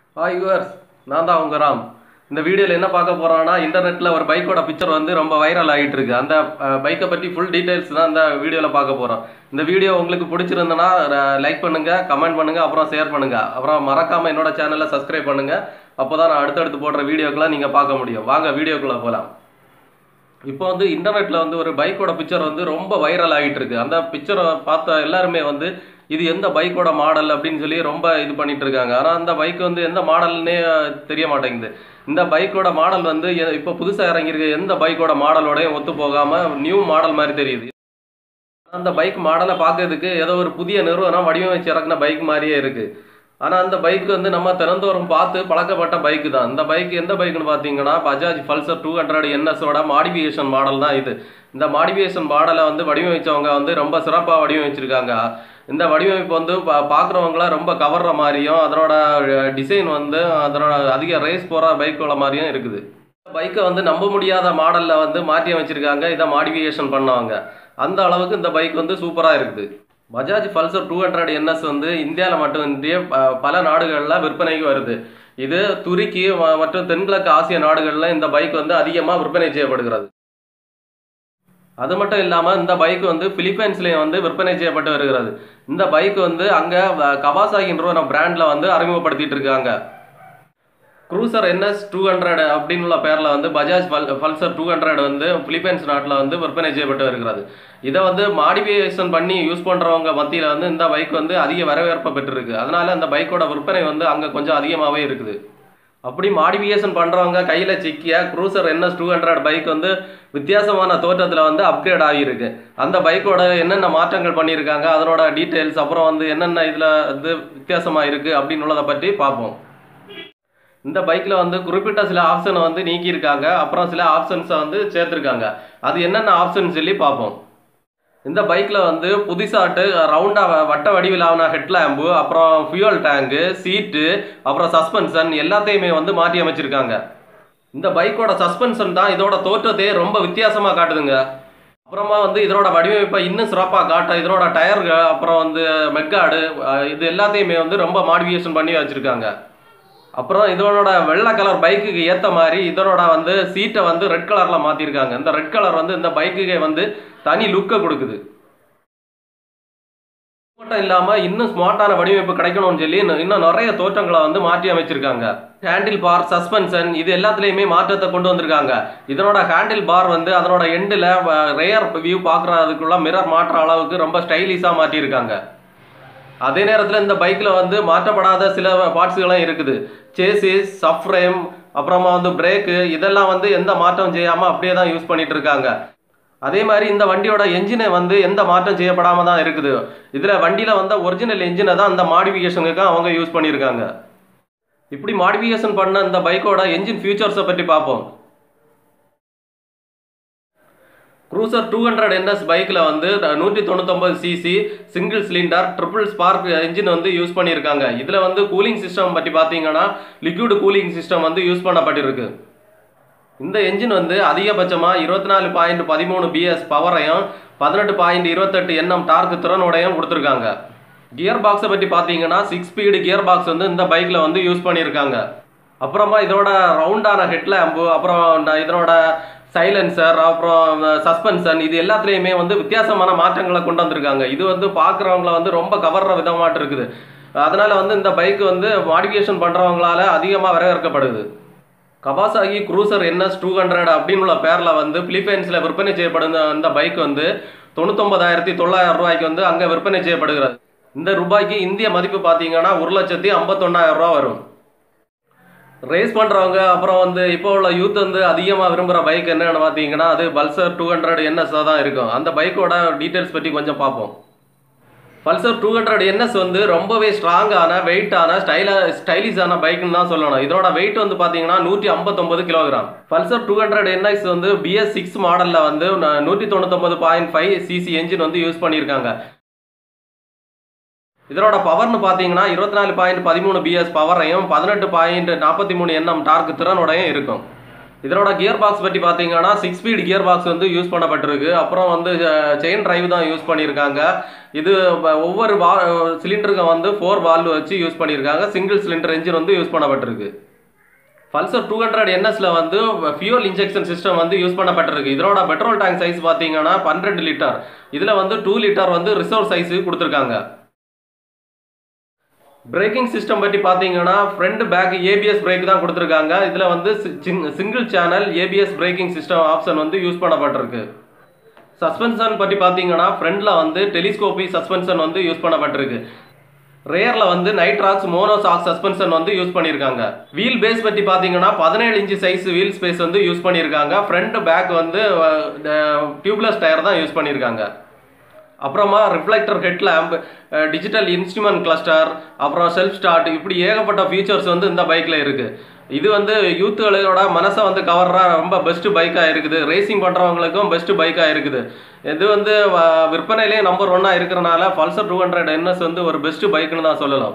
hi viewers நான் தான் உங்க ராம் இந்த வீடியோவில் என்ன பார்க்க போறோம்னா இன்டர்நெட்டில் ஒரு பைக்கோட பிக்சர் வந்து ரொம்ப வைரல் ஆகிட்டு இருக்கு அந்த பைக்கை பற்றி ஃபுல் டீடைல்ஸ் தான் இந்த வீடியோவில் பார்க்க போகிறோம் இந்த வீடியோ உங்களுக்கு பிடிச்சிருந்தனா லைக் பண்ணுங்க கமெண்ட் பண்ணுங்க அப்புறம் ஷேர் பண்ணுங்க அப்புறம் மறக்காம என்னோட சேனலை சப்ஸ்கிரைப் பண்ணுங்க அப்போதான் நான் அடுத்தடுத்து போடுற வீடியோக்கெல்லாம் நீங்கள் பார்க்க முடியும் வாங்க வீடியோக்குள்ளே போகலாம் இப்போ வந்து இன்டர்நெட்ல வந்து ஒரு பைக்கோட பிக்சர் வந்து ரொம்ப வைரல் ஆகிட்டு இருக்கு அந்த பிக்சரை பார்த்த எல்லாருமே வந்து இது எந்த பைக்கோட மாடல் அப்படின்னு சொல்லி ரொம்ப இது பண்ணிட்டு இருக்காங்க ஆனால் அந்த பைக் வந்து எந்த மாடல்னே தெரிய மாட்டேங்குது இந்த பைக்கோட மாடல் வந்து எ- இப்போ புதுசாக இறங்கியிருக்க எந்த பைக்கோட மாடலோடய ஒத்து போகாம நியூ மாடல் மாதிரி தெரியுது அந்த பைக் மாடலை பார்க்கறதுக்கு ஏதோ ஒரு புதிய நிறுவனம் வடிவமைச்சு இறக்குன பைக் மாதிரியே இருக்கு ஆனால் அந்த பைக் வந்து நம்ம தினந்தோறும் பார்த்து பழக்கப்பட்ட பைக் தான் இந்த பைக் எந்த பைக்குன்னு பார்த்தீங்கன்னா பஜாஜ் பல்சர் டூ ஹண்ட்ரட் என்எஸோட மாடிஃபிகேஷன் மாடல் தான் இது இந்த மாடிஃபிகேஷன் மாடலை வந்து வடிவமைச்சவங்க வந்து ரொம்ப சிறப்பாக வடிவமைச்சிருக்காங்க இந்த வடிவமைப்பு வந்து பா- பார்க்குறவங்கள ரொம்ப கவர்ற மாதிரியும் அதனோட டிசைன் வந்து அதனோட அதிக ரேஸ் போகிற பைக்கோட மாதிரியும் இருக்குது பைக்கை வந்து நம்ப முடியாத மாடலில் வந்து மாற்றி அமைச்சிருக்காங்க இதை மாடிஃபிகேஷன் பண்ணவங்க அந்த அளவுக்கு இந்த பைக் வந்து சூப்பராக இருக்குது Bajaj Pulsar two hundred NS வந்து இந்தியாவில் மட்டுமின்றி ப- பல நாடுகளில் விற்பனைக்கு வருது இது துருக்கி ம- மற்றும் தென்கிழக்கு ஆசிய நாடுகளில் இந்த பைக் வந்து அதிகமாக விற்பனை செய்யப்படுகிறது அது மட்டும் இல்லாமல் இந்த பைக் வந்து பிலிப்பைன்ஸ்லேயும் வந்து விற்பனை செய்யப்பட்டு வருகிறது இந்த பைக் வந்து அங்கே கவாசாகி நிறுவனம் பிராண்டில் வந்து அறிமுகப்படுத்திட்டு இருக்காங்க க்ரூசர் என்எஸ் டூ ஹண்ட்ரட் அப்படின்னு உள்ள பேரில் வந்து பஜாஜ் பல் பல்சர் டூ ஹண்ட்ரட் வந்து பிலிப்பைன்ஸ் நாட்டில் வந்து விற்பனை செய்யப்பட்டு வருகிறது இதை வந்து மாடிஃபிகேஷன் பண்ணி யூஸ் பண்ணுறவங்க மத்தியில் வந்து இந்த பைக் வந்து அதிக வரவேற்பை பெற்றிருக்கு அதனால இந்த பைக்கோட விற்பனை வந்து அங்கே கொஞ்சம் அதிகமாகவே இருக்குது அப்படி மாடிஃபிகேஷன் பண்ணுறவங்க கையில் சிக்கிய cruiser NS two hundred bike வந்து வித்தியாசமான தோற்றத்தில் வந்து அப்கிரேட் ஆகியிருக்கு அந்த பைக்கோட என்னென்ன மாற்றங்கள் பண்ணியிருக்காங்க அதனோட டீட்டெயில்ஸ் அப்புறம் வந்து என்னென்ன இதில் வந்து வித்தியாசமாக இருக்குது அப்படின்னு உள்ளதை பற்றி பார்ப்போம் இந்த பைக்கில் வந்து குறிப்பிட்ட சில ஆப்ஷனை வந்து நீக்கியிருக்காங்க அப்புறம் சில ஆப்ஷன்ஸை வந்து சேர்த்துருக்காங்க அது என்னென்ன ஆப்ஷன் சொல்லி பார்ப்போம் இந்த பைக்கில் வந்து புதுசாட்டு ரவுண்டாக வட்ட வடிவிலான ஹெட்லாம்பு அப்புறம் ஃபியூல் டேங்கு சீட்டு அப்புறம் சஸ்பென்ஷன் எல்லாத்தையுமே வந்து மாற்றி அமைச்சிருக்காங்க இந்த பைக்கோட சஸ்பென்ஷன் தான் இதோட தோற்றத்தையே ரொம்ப வித்தியாசமாக காட்டுதுங்க அப்புறமா வந்து இதனோட வடிவமைப்பை இன்னும் சிறப்பாக காட்ட இதனோட டயர்கள் அப்புறம் வந்து மெக்காடு இது எல்லாத்தையுமே வந்து ரொம்ப மாடிஃபிகேஷன் பண்ணி வச்சுருக்காங்க அப்புறம் இதனோட வெள்ளை கலர் பைக்குக்கு ஏற்ற மாதிரி இதனோட வந்து சீட்டை வந்து ரெட் கலரில் மாற்றிருக்காங்க இந்த ரெட் கலர் வந்து இந்த பைக்குக்கு வந்து தனி லுக்கை கொடுக்குது இது மட்டும் இல்லாமல் இன்னும் ஸ்மார்ட்டான வடிவமைப்பு கிடைக்கணும்னு சொல்லி இன்னும் இன்னும் நிறைய தோற்றங்களை வந்து மாற்றி அமைச்சிருக்காங்க ஹேண்டில் பார் சஸ்பென்ஷன் இது எல்லாத்துலேயுமே மாற்றத்தை கொண்டு வந்திருக்காங்க இதனோட ஹேண்டில் பார் வந்து அதனோட எண்டில் ரேயர் வியூ பார்க்குறதுக்குள்ள மிரர் மாற்ற அளவுக்கு ரொம்ப ஸ்டைலிஷாக மாற்றியிருக்காங்க அதே நேரத்தில் இந்த பைக்கில் வந்து மாற்றப்படாத சில பார்ட்ஸுகளும் இருக்குது சேசிஸ் சப்ஃப்ரேம் அப்புறமா வந்து பிரேக்கு இதெல்லாம் வந்து எந்த மாற்றம் செய்யாமல் அப்படியே தான் யூஸ் பண்ணிட்டு இருக்காங்க அதே மாதிரி இந்த வண்டியோட என்ஜினை வந்து எந்த மாற்றம் செய்யப்படாம தான் இருக்குது இதில் வண்டியில் வந்த ஒரிஜினல் என்ஜினை தான் இந்த மாடிஃபிகேஷனுக்கு அவங்க யூஸ் பண்ணியிருக்காங்க இப்படி மாடிஃபிகேஷன் பண்ண இந்த பைக்கோட என்ஜின் ஃபியூச்சர்ஸை பற்றி பார்ப்போம் க்ரூசர் டூ ஹண்ட்ரட் என்எஸ் பைக்கில் வந்து நூற்றி தொண்ணூத்தொம்பது CC single cylinder triple spark engine வந்து யூஸ் பண்ணியிருக்காங்க இதில் வந்து கூலிங் சிஸ்டம் பற்றி பார்த்தீங்கன்னா லிக்விட் கூலிங் சிஸ்டம் வந்து யூஸ் பண்ணப்பட்டிருக்கு இந்த என்ஜின் வந்து அதிகபட்சமாக இருபத்தி நாலு பாயிண்ட் பதிமூணு பிஎஸ் பவரையும் பதினெட்டு பாயிண்ட் இருபத்தெட்டு எண்ணம் டார்க் திறனுடையும் கொடுத்துருக்காங்க கியர் பாக்ஸை பற்றி பார்த்தீங்கன்னா சிக்ஸ் ஸ்பீடு கியர் பாக்ஸ் வந்து இந்த பைக்கில் வந்து யூஸ் பண்ணியிருக்காங்க அப்புறமா இதோட ரவுண்டான ஹெட்லாம்பு அப்புறம் ந- இதனோட சைலன்சர் அப்புறம் சஸ்பென்ஷன் இது எல்லாத்துலேயுமே வந்து வித்தியாசமான மாற்றங்களை கொண்டு வந்திருக்காங்க இது வந்து பார்க்குறவங்கள வந்து ரொம்ப கவர்ற விதமாட்டு இருக்குது அதனால வந்து இந்த பைக் வந்து மாடிஃபிகேஷன் பண்ணுறவங்களால அதிகமாக வரவேற்கப்படுது Kawasaki cruiser NS two hundred அப்படின்னு உள்ள பேரில் வந்து பிலிப்பைன்ஸில் விற்பனை செய்யப்படுற இந்த பைக் வந்து தொண்ணூத்தொம்பதாயிரத்தி தொள்ளாயிரம் ரூபாய்க்கு வந்து அங்கே விற்பனை செய்யப்படுகிறது இந்த ரூபாய்க்கு இந்திய மதிப்பு பார்த்தீங்கன்னா ஒரு லட்சத்தி ஐம்பத்தொன்னாயிரம் ரூபா வரும் ரேஸ் பண்ணுறவங்க அப்புறம் வந்து இப்போ உள்ள யூத் வந்து அதிகமாக விரும்புகிற பைக் என்னன்னு பார்த்தீங்கன்னா அது பல்சர் டூ ஹண்ட்ரட் என்எஸ் தான் இருக்கும் அந்த பைக்கோட டீட்டெயில்ஸ் பற்றி கொஞ்சம் பார்ப்போம் பல்சர் டூ ஹண்ட்ரட் என்எஸ் வந்து ரொம்பவே ஸ்ட்ராங்கான வெயிட்டான ஸ்டைல ஸ்டைலிஷான பைக்குன்னு தான் சொல்லணும் இதோட வெயிட் வந்து பார்த்தீங்கன்னா நூற்றி ஐம்பத்தொம்பது kilogram Pulsar two hundred NS வந்து பிஎஸ் சிக்ஸ் மாடலில் வந்து ந- நூற்றி தொண்ணூத்தொம்பது பாயிண்ட் ஃபைவ் சிசி என்ஜின் வந்து யூஸ் பண்ணியிருக்காங்க இதனோட பவர்னு பார்த்தீங்கன்னா இருபத்தி நாலு பாயிண்ட் பதிமூணு பிஎஸ் பவரையும் பதினெட்டு பாயிண்ட் நாற்பத்தி மூணு எண்ணம் டார்க் திறனுடையும் இருக்கும் இதனோட கியர் பாக்ஸ் பற்றி பார்த்தீங்கன்னா சிக்ஸ் ஸ்பீட் கியர் பாக்ஸ் வந்து யூஸ் பண்ணப்பட்டிருக்கு அப்புறம் வந்து செயின் டிரைவ் தான் யூஸ் பண்ணியிருக்காங்க இது ப- ஒவ்வொரு வா சிலிண்டருக்கும் வந்து ஃபோர் வால்வ் வச்சு யூஸ் பண்ணியிருக்காங்க சிங்கிள் சிலிண்டர் என்ஜின் வந்து யூஸ் பண்ணப்பட்டிருக்கு பல்சர் டூ ஹண்ட்ரட் என்எஸ்ல வந்து ஃபியூல் இன்ஜெக்ஷன் சிஸ்டம் வந்து யூஸ் பண்ணப்பட்டிருக்கு இதனோட பெட்ரோல் டேங்க் சைஸ் பார்த்தீங்கன்னா பன்னிரெண்டு லிட்டர் இதில் வந்து டூ லிட்டர் வந்து ரிசர்வ் சைஸ் கொடுத்துருக்காங்க பிரேக்கிங் சிஸ்டம் பற்றி பார்த்தீங்கன்னா ஃப்ரண்ட் பேக் ஏபிஎஸ் பிரேக் தான் கொடுத்துருக்காங்க இதில் வந்து single channel ABS braking system option வந்து யூஸ் பண்ணப்பட்டிருக்கு சஸ்பென்ஷன் பற்றி பார்த்தீங்கன்னா ஃப்ரண்டில் வந்து டெலிஸ்கோபி சஸ்பென்ஷன் வந்து யூஸ் பண்ணப்பட்டிருக்கு ரேரில் வந்து நைட்ராக்ஸ் மோனோசாக் சஸ்பென்ஷன் வந்து யூஸ் பண்ணியிருக்காங்க வீல் பேஸ் பற்றி பார்த்தீங்கன்னா பதினேழு இன்ச்சு சைஸ் வீல் ஸ்பேஸ் வந்து யூஸ் பண்ணியிருக்காங்க ஃப்ரண்ட் பேக் வந்து டியூப்லெஸ் டயர் தான் யூஸ் பண்ணியிருக்காங்க அப்புறமா reflector head lamp digital instrument cluster அப்புறம் செல்ஃப் ஸ்டார்ட் இப்படி ஏகப்பட்ட ஃபீச்சர்ஸ் வந்து இந்த பைக்கில் இருக்குது இது வந்து யூத்துகளோட மனசை வந்து கவர்ற ரொம்ப பெஸ்ட் பைக்காக இருக்குது ரேசிங் பண்ணுறவங்களுக்கும் பெஸ்ட் பைக்காக இருக்குது இது வந்து வ- விற்பனையிலே நம்பர் ஒன்னாக இருக்கிறனால பல்சர் டூ ஹண்ட்ரட் என்எஸ் வந்து ஒரு பெஸ்ட் பைக்குன்னு தான் சொல்லலாம்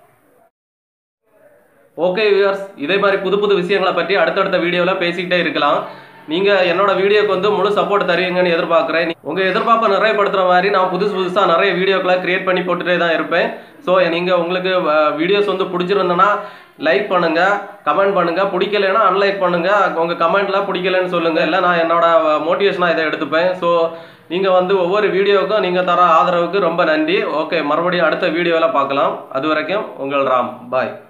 ஓகே வியூவர்ஸ் இதே மாதிரி புது புது விஷயங்களை பற்றி அடுத்தடுத்த வீடியோவில் பேசிக்கிட்டே இருக்கலாம் நீங்கள் என்னோட வீடியோக்கு வந்து முழு சப்போர்ட் தருவீங்கன்னு எதிர்பார்க்குறேன் உங்கள் எதிர்பார்ப்பை நிறைவேப்படுத்துகிற மாதிரி நான் புதுசு புதுசாக நிறைய வீடியோக்களை கிரியேட் பண்ணி போட்டுட்டே தான் இருப்பேன் ஸோ நீங்கள் உங்களுக்கு வீடியோஸ் வந்து பிடிச்சிருந்தனா லைக் பண்ணுங்கள் கமெண்ட் பண்ணுங்கள் பிடிக்கலைன்னா அன்லைக் பண்ணுங்கள் உங்கள் கமெண்ட்டில் பிடிக்கலைன்னு சொல்லுங்கள் இல்லை நான் என்னோட மோட்டிவேஷனாக இதை எடுத்துப்பேன் ஸோ நீங்கள் வந்து ஒவ்வொரு வீடியோவுக்கும் நீங்கள் தர ஆதரவுக்கு ரொம்ப நன்றி ஓகே மறுபடியும் அடுத்த வீடியோவில் பார்க்கலாம் அது வரைக்கும் உங்கள் ராம் பாய்